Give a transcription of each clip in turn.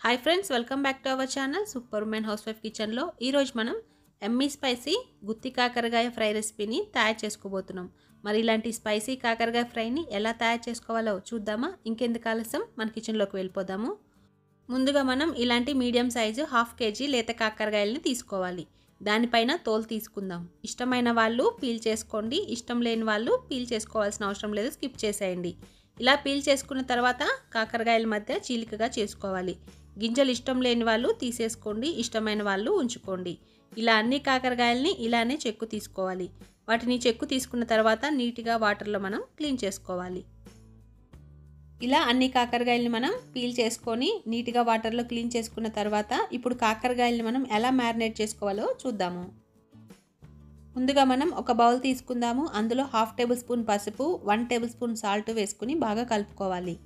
hi friends welcome back to our channel super women housewife కిచెన్లో ఈరోజు మనం Emmy spicy గుత్తి కాకరకాయ fry రెసిపీని తయారు చేసుకోబోతున్నాం మరి ఇలాంటి స్పైసీ కాకరకాయ ఫ్రైని ఎలా తయారు చేసుకోవాలో చూద్దామా ఇంకెందుకు ఆలస్యం మన కిచెన్లోకి వెళ్ళిపోదాము ముందుగా మనం ఇలాంటి మీడియం సైజు హాఫ్ కేజీ లేత కాకరకాయలని తీసుకోవాలి దానిపైన తోలు తీసుకుందాం ఇష్టమైన వాళ్ళు పీల్ చేసుకోండి ఇష్టం లేని వాళ్ళు పీల్ చేసుకోవాల్సిన అవసరం లేదు స్కిప్ చేసేయండి ఇలా పీల్ చేసుకున్న తర్వాత కాకరకాయల మధ్య చీలికగా చేసుకోవాలి గింజలు ఇష్టం లేని వాళ్ళు తీసేసుకోండి ఇష్టమైన వాళ్ళు ఉంచుకోండి ఇలా అన్ని కాకరకాయలని ఇలానే చెక్కు తీసుకోవాలి వాటిని చెక్కు తీసుకున్న తర్వాత నీట్గా వాటర్లో మనం క్లీన్ చేసుకోవాలి ఇలా అన్ని కాకరకాయలని మనం పీల్ చేసుకొని నీట్గా వాటర్లో క్లీన్ చేసుకున్న తర్వాత ఇప్పుడు కాకరకాయలని మనం ఎలా మ్యారినేట్ చేసుకోవాలో చూద్దాము ముందుగా మనం ఒక బౌల్ తీసుకుందాము అందులో హాఫ్ టేబుల్ స్పూన్ పసుపు వన్ టేబుల్ స్పూన్ సాల్ట్ వేసుకుని బాగా కలుపుకోవాలి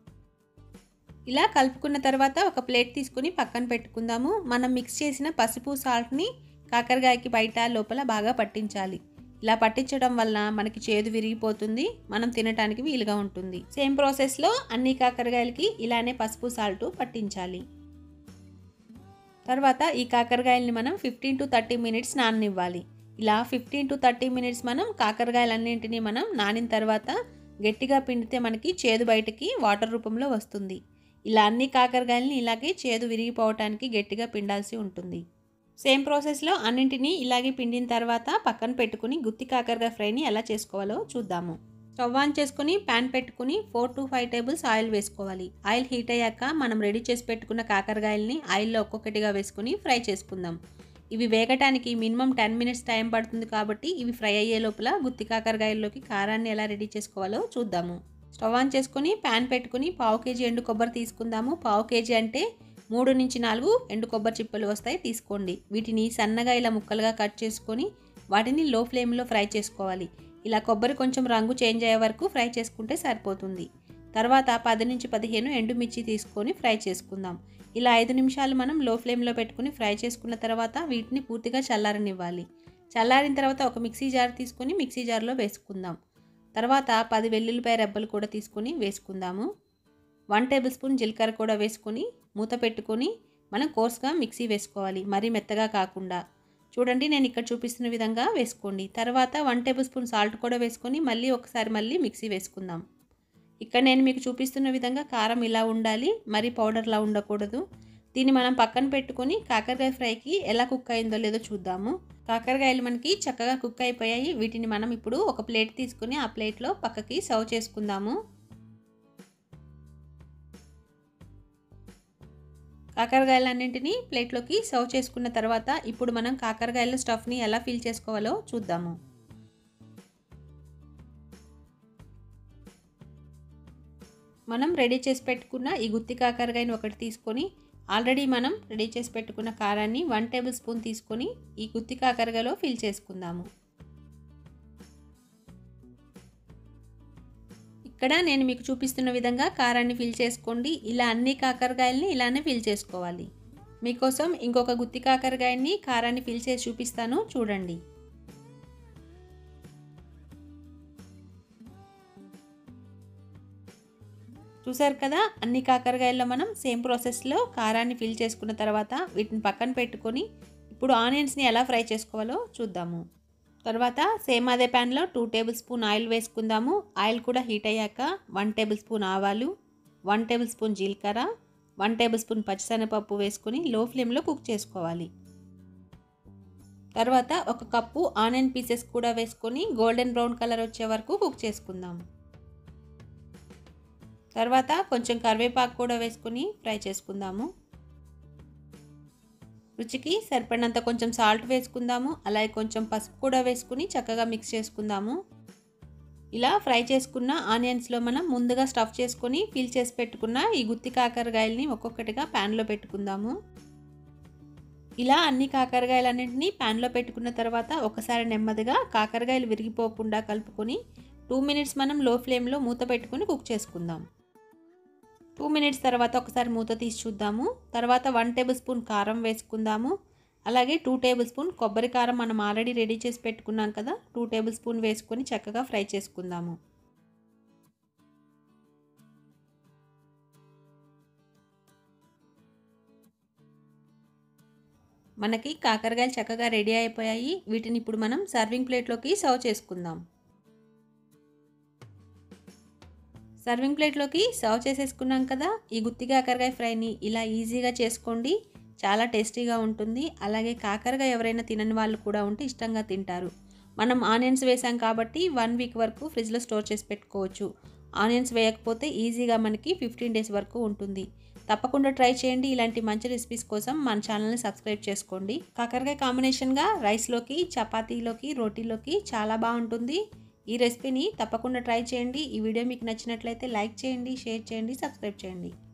ఇలా కలుపుకున్న తర్వాత ఒక ప్లేట్ తీసుకుని పక్కన పెట్టుకుందాము మనం మిక్స్ చేసిన పసుపు సాల్ట్ని కాకరకాయకి బయట లోపల బాగా పట్టించాలి ఇలా పట్టించడం వల్ల మనకి చేదు విరిగిపోతుంది మనం తినడానికి వీలుగా ఉంటుంది సేమ్ ప్రాసెస్లో అన్ని కాకరకాయలకి ఇలానే పసుపు సాల్ట్ పట్టించాలి తర్వాత ఈ కాకరకాయలని మనం ఫిఫ్టీన్ టు థర్టీ మినిట్స్ నాననివ్వాలి ఇలా ఫిఫ్టీన్ టు థర్టీ మినిట్స్ మనం కాకరకాయలన్నింటినీ మనం నానిన తర్వాత గట్టిగా పిండితే మనకి చేదు బయటకి వాటర్ రూపంలో వస్తుంది ఇలా అన్ని కాకరకాయలని ఇలాగే చేదు విరిగిపోవటానికి గట్టిగా పిండాల్సి ఉంటుంది సేమ్ ప్రాసెస్లో అన్నింటినీ ఇలాగే పిండిన తర్వాత పక్కన పెట్టుకుని గుత్తి కాకరకాయ ఫ్రైని ఎలా చేసుకోవాలో చూద్దాము స్టవ్ ఆన్ చేసుకుని ప్యాన్ పెట్టుకుని four to five tables oil వేసుకోవాలి ఆయిల్ హీట్ అయ్యాక మనం రెడీ చేసి పెట్టుకున్న కాకరకాయలని ఆయిల్లో ఒక్కొక్కటిగా వేసుకుని ఫ్రై చేసుకుందాం ఇవి వేగటానికి మినిమం టెన్ మినిట్స్ టైం పడుతుంది కాబట్టి ఇవి ఫ్రై అయ్యే లోపల గుత్తి కాకరకాయల్లోకి కారాన్ని ఎలా రెడీ చేసుకోవాలో చూద్దాము స్టవ్ ఆన్ చేసుకుని ప్యాన్ పెట్టుకుని పావు కేజీ ఎండు కొబ్బరి తీసుకుందాము పావు కేజీ అంటే మూడు నుంచి నాలుగు ఎండు కొబ్బరి చిప్పలు వస్తాయి తీసుకోండి వీటిని సన్నగా ఇలా ముక్కలుగా కట్ చేసుకొని వాటిని లో ఫ్లేమ్లో ఫ్రై చేసుకోవాలి ఇలా కొబ్బరి కొంచెం రంగు చేంజ్ అయ్యే వరకు ఫ్రై చేసుకుంటే సరిపోతుంది తర్వాత పది నుంచి పదిహేను ఎండుమిర్చి తీసుకొని ఫ్రై చేసుకుందాం ఇలా ఐదు నిమిషాలు మనం లో ఫ్లేమ్లో పెట్టుకుని ఫ్రై చేసుకున్న తర్వాత వీటిని పూర్తిగా చల్లారనివ్వాలి చల్లారిన తర్వాత ఒక మిక్సీ జార్ తీసుకొని మిక్సీ జార్లో వేసుకుందాం తర్వాత పది వెల్లుల్లిపాయ రెబ్బలు కూడా తీసుకొని వేసుకుందాము వన్ టేబుల్ స్పూన్ జీలకర్ర కూడా వేసుకొని మూత పెట్టుకొని మనం కోర్స్గా మిక్సీ వేసుకోవాలి మరీ మెత్తగా కాకుండా చూడండి నేను ఇక్కడ చూపిస్తున్న విధంగా వేసుకోండి తర్వాత వన్ టేబుల్ స్పూన్ సాల్ట్ కూడా వేసుకొని మళ్ళీ ఒకసారి మళ్ళీ మిక్సీ వేసుకుందాం ఇక్కడ నేను మీకు చూపిస్తున్న విధంగా కారం ఇలా ఉండాలి మరీ పౌడర్లా ఉండకూడదు దీన్ని మనం పక్కన పెట్టుకొని కాకరకాయ ఫ్రైకి ఎలా కుక్ అయిందో లేదో చూద్దాము కాకరకాయలు మనకి చక్కగా కుక్ అయిపోయాయి వీటిని మనం ఇప్పుడు ఒక ప్లేట్ తీసుకుని ఆ ప్లేట్లో పక్కకి సర్వ్ చేసుకుందాము కాకరకాయలన్నింటినీ ప్లేట్లోకి సర్వ్ చేసుకున్న తర్వాత ఇప్పుడు మనం కాకరకాయల స్టఫ్ని ఎలా ఫిల్ చేసుకోవాలో చూద్దాము మనం రెడీ చేసి పెట్టుకున్న ఈ గుత్తి కాకరకాయని ఒకటి తీసుకొని ఆల్రెడీ మనం రెడీ చేసి పెట్టుకున్న కారాన్ని వన్ టేబుల్ స్పూన్ తీసుకొని ఈ గుత్తి కాకరకాయలో ఫిల్ చేసుకుందాము ఇక్కడ నేను మీకు చూపిస్తున్న విధంగా కారాన్ని ఫిల్ చేసుకోండి ఇలా అన్ని కాకరకాయలని ఇలానే ఫిల్ చేసుకోవాలి మీకోసం ఇంకొక గుత్తి కాకరకాయని కారాన్ని ఫిల్ చేసి చూపిస్తాను చూడండి చూసారు కదా అన్ని కాకరకాయల్లో మనం సేమ్ ప్రాసెస్లో కారాన్ని ఫిల్ చేసుకున్న తర్వాత వీటిని పక్కన పెట్టుకొని ఇప్పుడు ఆనియన్స్ని ఎలా ఫ్రై చేసుకోవాలో చూద్దాము తర్వాత సేమ్ అదే ప్యాన్లో టూ టేబుల్ స్పూన్ ఆయిల్ వేసుకుందాము ఆయిల్ కూడా హీట్ అయ్యాక వన్ టేబుల్ స్పూన్ ఆవాలు వన్ టేబుల్ స్పూన్ జీలకర్ర వన్ టేబుల్ స్పూన్ పచ్చిశనగపప్పు వేసుకొని లో ఫ్లేమ్లో కుక్ చేసుకోవాలి తర్వాత ఒక కప్పు ఆనియన్ పీసెస్ కూడా వేసుకొని గోల్డెన్ బ్రౌన్ కలర్ వచ్చే వరకు కుక్ చేసుకుందాం తర్వాత కొంచెం కరివేపాకు కూడా వేసుకొని ఫ్రై చేసుకుందాము రుచికి సరిపడినంత కొంచెం సాల్ట్ వేసుకుందాము అలాగే కొంచెం పసుపు కూడా వేసుకుని చక్కగా మిక్స్ చేసుకుందాము ఇలా ఫ్రై చేసుకున్న ఆనియన్స్లో మనం ముందుగా స్టఫ్ చేసుకొని ఫిల్ చేసి పెట్టుకున్న ఈ గుత్తి కాకరకాయలని ఒక్కొక్కటిగా ప్యాన్లో పెట్టుకుందాము ఇలా అన్ని కాకరకాయలన్నింటినీ ప్యాన్లో పెట్టుకున్న తర్వాత ఒకసారి నెమ్మదిగా కాకరకాయలు విరిగిపోకుండా కలుపుకొని టూ మినిట్స్ మనం లో ఫ్లేమ్లో మూత పెట్టుకుని కుక్ చేసుకుందాం టూ మినిట్స్ తర్వాత ఒకసారి మూత తీసి చూద్దాము తర్వాత వన్ టేబుల్ స్పూన్ కారం వేసుకుందాము అలాగే టూ టేబుల్ స్పూన్ కొబ్బరి కారం మనం ఆల్రెడీ రెడీ చేసి పెట్టుకున్నాం కదా టూ టేబుల్ స్పూన్ వేసుకొని చక్కగా ఫ్రై చేసుకుందాము మనకి కాకరకాయలు చక్కగా రెడీ అయిపోయాయి వీటిని ఇప్పుడు మనం సర్వింగ్ ప్లేట్లోకి సర్వ్ చేసుకుందాం సర్వింగ్ ప్లేట్లోకి సర్వ్ చేసేసుకున్నాం కదా ఈ గుత్తి కాకరకాయ ఫ్రైని ఇలా ఈజీగా చేసుకోండి చాలా టేస్టీగా ఉంటుంది అలాగే కాకరకాయ ఎవరైనా తినని వాళ్ళు కూడా ఉంటే ఇష్టంగా తింటారు మనం ఆనియన్స్ వేసాం కాబట్టి వన్ వీక్ వరకు ఫ్రిడ్జ్లో స్టోర్ చేసి పెట్టుకోవచ్చు ఆనియన్స్ వేయకపోతే ఈజీగా మనకి ఫిఫ్టీన్ డేస్ వరకు ఉంటుంది తప్పకుండా ట్రై చేయండి ఇలాంటి మంచి రెసిపీస్ కోసం మన ఛానల్ని సబ్స్క్రైబ్ చేసుకోండి కాకరకాయ కాంబినేషన్గా రైస్లోకి చపాతీలోకి రోటీలోకి చాలా బాగుంటుంది ఈ రెసిపీని తప్పకుండా ట్రై చేయండి ఈ వీడియో మీకు నచ్చినట్లయితే లైక్ చేయండి షేర్ చేయండి సబ్స్క్రైబ్ చేయండి